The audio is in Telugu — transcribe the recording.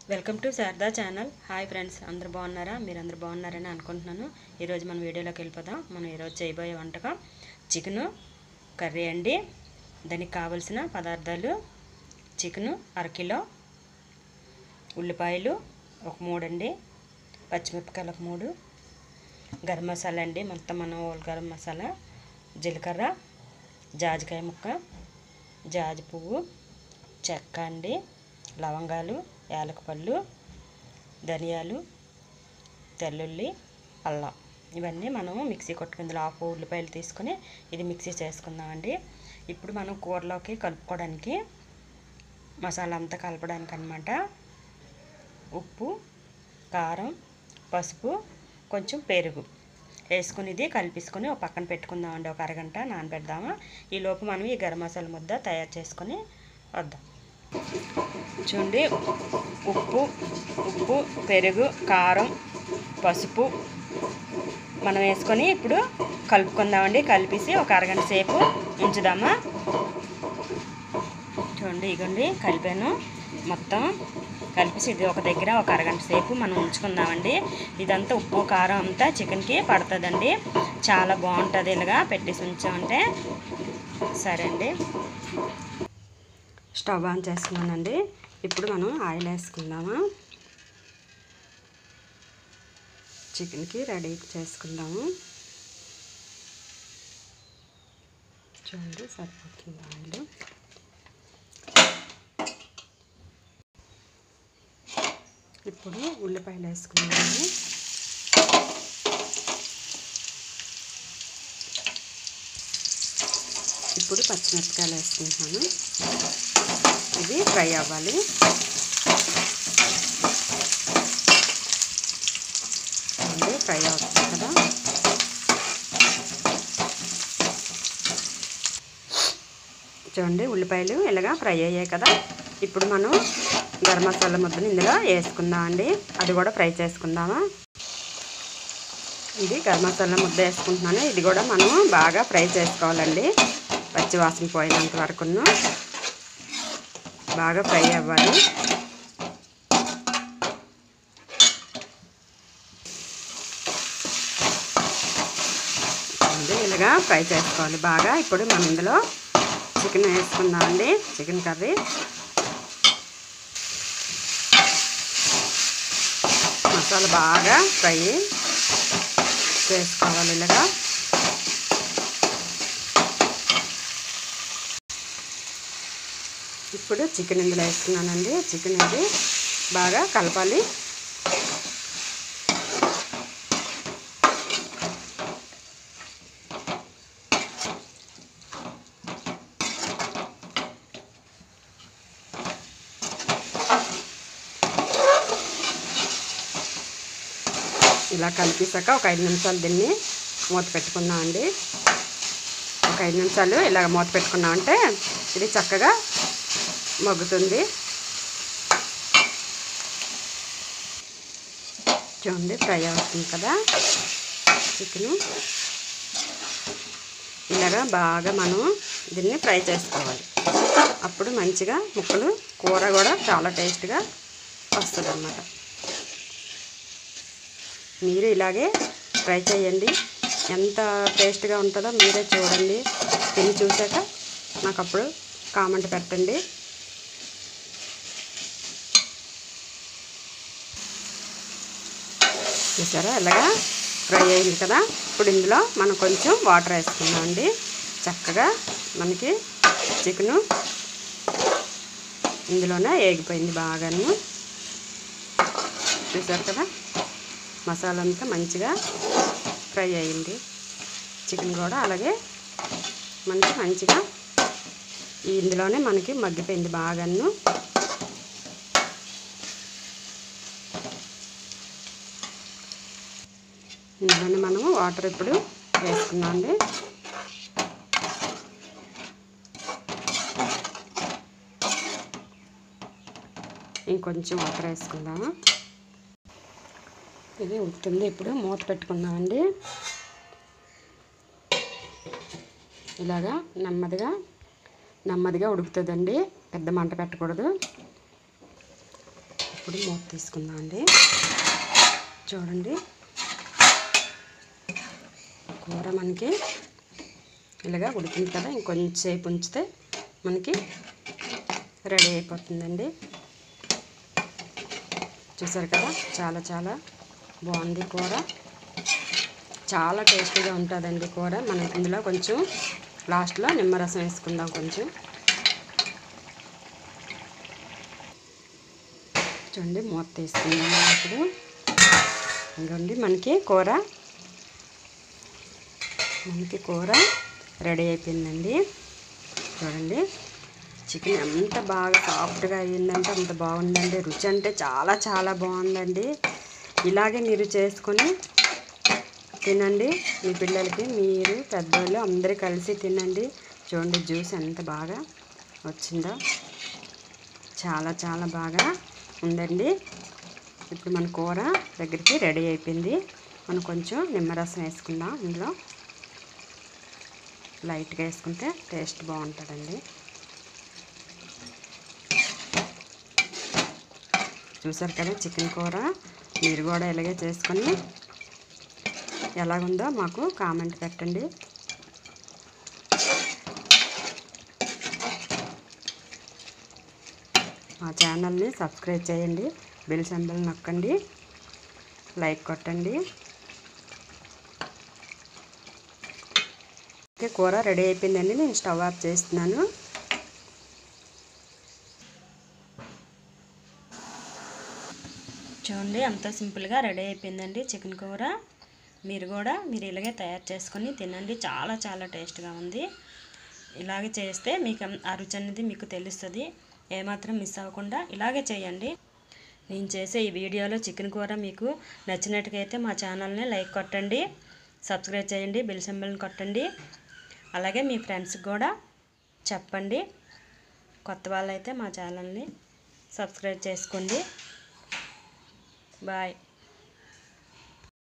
welcome to Sharada channel hi friends అందరు బాగున్నారా మీరు అందరు బాగున్నారని అనుకుంటున్నాను ఈరోజు మనం వీడియోలోకి వెళ్ళిపోదాం మనం ఈరోజు చేయబోయే వంటకం చికెను కర్రీ అండి దానికి కావలసిన పదార్థాలు చికెను అరకిలో ఉల్లిపాయలు ఒక మూడు అండి పచ్చిమిరపకాయలు ఒక మూడు గరం మసాలా అండి మొత్తం మనం ఓల్ గరం మసాలా జీలకర్ర జాజికాయ ముక్క జాజి పువ్వు చెక్క అండి లవంగాలు యాలకపళ్ళు ధనియాలు తెల్లుల్లి అల్లం ఇవన్నీ మనము మిక్సీ కొట్టుకుంది హాఫ్ ఉల్లిపాయలు తీసుకొని ఇది మిక్సీ చేసుకుందామండి ఇప్పుడు మనం కూరలోకి కలుపుకోవడానికి మసాలా అంతా కలపడానికి అనమాట ఉప్పు కారం పసుపు కొంచెం పెరుగు వేసుకుని ఇది కలిపేసుకొని ఒక పక్కన పెట్టుకుందామండి ఒక అరగంట నానబెడదామా ఈ లోపు మనం ఈ గరం మసాలా ముద్ద తయారు చేసుకొని వద్దాం చూడండి ఉప్పు ఉప్పు పెరుగు కారం పసుపు మనం వేసుకొని ఇప్పుడు కలుపుకుందామండి కలిపేసి ఒక అరగంట సేపు ఉంచుదామా చూడండి ఇగండి కలిపాను మొత్తం కలిపేసి ఇది ఒక దగ్గర ఒక అరగంట సేపు మనం ఉంచుకుందామండి ఇదంతా ఉప్పు కారం అంతా చికెన్కి పడుతుందండి చాలా బాగుంటుంది ఇలాగా పెట్టేసి ఉంచామంటే సరే అండి స్టవ్ ఆన్ చేసుకున్నానండి ఇప్పుడు మనం ఆయిల్ వేసుకుందామా చికెన్కి రెడీ చేసుకుందాము చూడండి సరిపోతుంది ఆయిల్ ఇప్పుడు ఉల్లిపాయలు వేసుకుందాము ఇప్పుడు పచ్చిమిరపకాయలు వేసుకుంటాను ఇది ఫ్రై అవ్వాలి అంటే ఫ్రై అవుతుంది కదా చూడండి ఉల్లిపాయలు ఇలాగా ఫ్రై అయ్యాయి కదా ఇప్పుడు మనం గరం మసాలా ముద్దను ఇందులో వేసుకుందాం అండి అది కూడా ఫ్రై చేసుకుందామా ఇది గరం మసాలా ముద్ద వేసుకుంటున్నాను ఇది కూడా మనం బాగా ఫ్రై చేసుకోవాలండి పచ్చి వాసన పోయినంత వరకును బాగా ఫ్రై అవ్వాలి ఇది ఇలాగా ఫ్రై చేసుకోవాలి బాగా ఇప్పుడు మనం ఇందులో చికెన్ వేసుకుందామండి చికెన్ కర్రీ మసాలా బాగా ఫ్రై చేసుకోవాలి ఇలాగా ఇప్పుడు చికెన్ ఇందులో వేస్తున్నానండి చికెన్ ఇది బాగా కలపాలి ఇలా కలిపేసాక ఒక ఐదు నిమిషాలు దీన్ని మూత పెట్టుకుందామండి ఒక ఐదు నిమిషాలు ఇలాగ మూత పెట్టుకున్నామంటే ఇది చక్కగా మగ్గుతుంది చూడండి ఫ్రై అవుతుంది కదా చికెను ఇలాగా బాగా మనం దీన్ని ఫ్రై చేసుకోవాలి అప్పుడు మంచిగా ముక్కలు కూర కూడా చాలా టేస్ట్గా వస్తుంది అన్నమాట మీరు ఇలాగే ట్రై చేయండి ఎంత టేస్ట్గా ఉంటుందో మీరే చూడండి తిని చూసాక నాకు అప్పుడు కామెంట్ పెట్టండి చూసారా ఇలాగా ఫ్రై అయింది కదా ఇప్పుడు ఇందులో మనం కొంచెం వాటర్ వేసుకుందాం అండి చక్కగా మనకి చికెను ఇందులోనే వేగిపోయింది బాగాను చూసారు కదా మసాలా అంతా మంచిగా ఫ్రై అయింది చికెన్ కూడా అలాగే మంచి మంచిగా ఇందులోనే మనకి మగ్గిపోయింది బాగాను ఇందులోనే మనము వాటర్ ఇప్పుడు వేసుకున్నాం అండి ఇంకొంచెం వాటర్ వేసుకుందాము ఇది ఉడుతుంది ఇప్పుడు మూత పెట్టుకుందామండి ఇలాగా నెమ్మదిగా నెమ్మదిగా ఉడుకుతుందండి పెద్ద మంట పెట్టకూడదు ఇప్పుడు మూత తీసుకుందాం అండి చూడండి కూర మనకి ఇలాగా ఉడికింది కదా ఇంకొంచెంసేపు ఉంచితే మనకి రెడీ అయిపోతుందండి చూసారు కదా చాలా చాలా బాగుంది కూర చాలా టేస్టీగా ఉంటుందండి కూర మనం ఇందులో కొంచెం లాస్ట్లో నిమ్మరసం వేసుకుందాం కొంచెం చూడండి మూత తీసుకుందాం ఇప్పుడు ఇంకోండి మనకి కూర మనకి కూర రెడీ అయిపోయిందండి చూడండి చికెన్ ఎంత బాగా సాఫ్ట్గా అయ్యిందంటే అంత బాగుందండి రుచి అంటే చాలా చాలా బాగుందండి ఇలాగే మీరు చేసుకొని తినండి మీ పిల్లలకి మీరు పెద్దవాళ్ళు అందరూ కలిసి తినండి చూడండి జ్యూస్ ఎంత బాగా వచ్చిందో చాలా చాలా బాగా ఉందండి ఇప్పుడు మన కూర దగ్గరికి రెడీ అయిపోయింది మనం కొంచెం నిమ్మరసం వేసుకుందాం ఇందులో లైట్గా వేసుకుంటే టేస్ట్ బాగుంటుందండి చూసారు కదా చికెన్ కూర మీరు కూడా ఇలాగే చేసుకొని ఎలాగుందో మాకు కామెంట్ పెట్టండి మా ఛానల్ని సబ్స్క్రైబ్ చేయండి బెల్ సింబల్ నొక్కండి లైక్ కొట్టండి ఓకే కూర రెడీ అయిపోయిందండి నేను స్టవ్ ఆఫ్ చేస్తున్నాను చూడండి అంత సింపుల్గా రెడీ అయిపోయిందండి చికెన్ కూర మీరు కూడా మీరు ఇలాగే తయారు చేసుకొని తినండి చాలా చాలా టేస్ట్గా ఉంది ఇలాగే చేస్తే మీకు ఆ రుచి అనేది మీకు తెలుస్తుంది ఏమాత్రం మిస్ అవ్వకుండా ఇలాగే చేయండి నేను చేసే ఈ వీడియోలో చికెన్ కూర మీకు నచ్చినట్టుగైతే మా ఛానల్ని లైక్ కొట్టండి సబ్స్క్రైబ్ చేయండి బెల్ సింబల్ని కొట్టండి అలాగే మీ ఫ్రెండ్స్కి కూడా చెప్పండి కొత్త వాళ్ళైతే మా ఛానల్ని సబ్స్క్రైబ్ చేసుకోండి బాయ్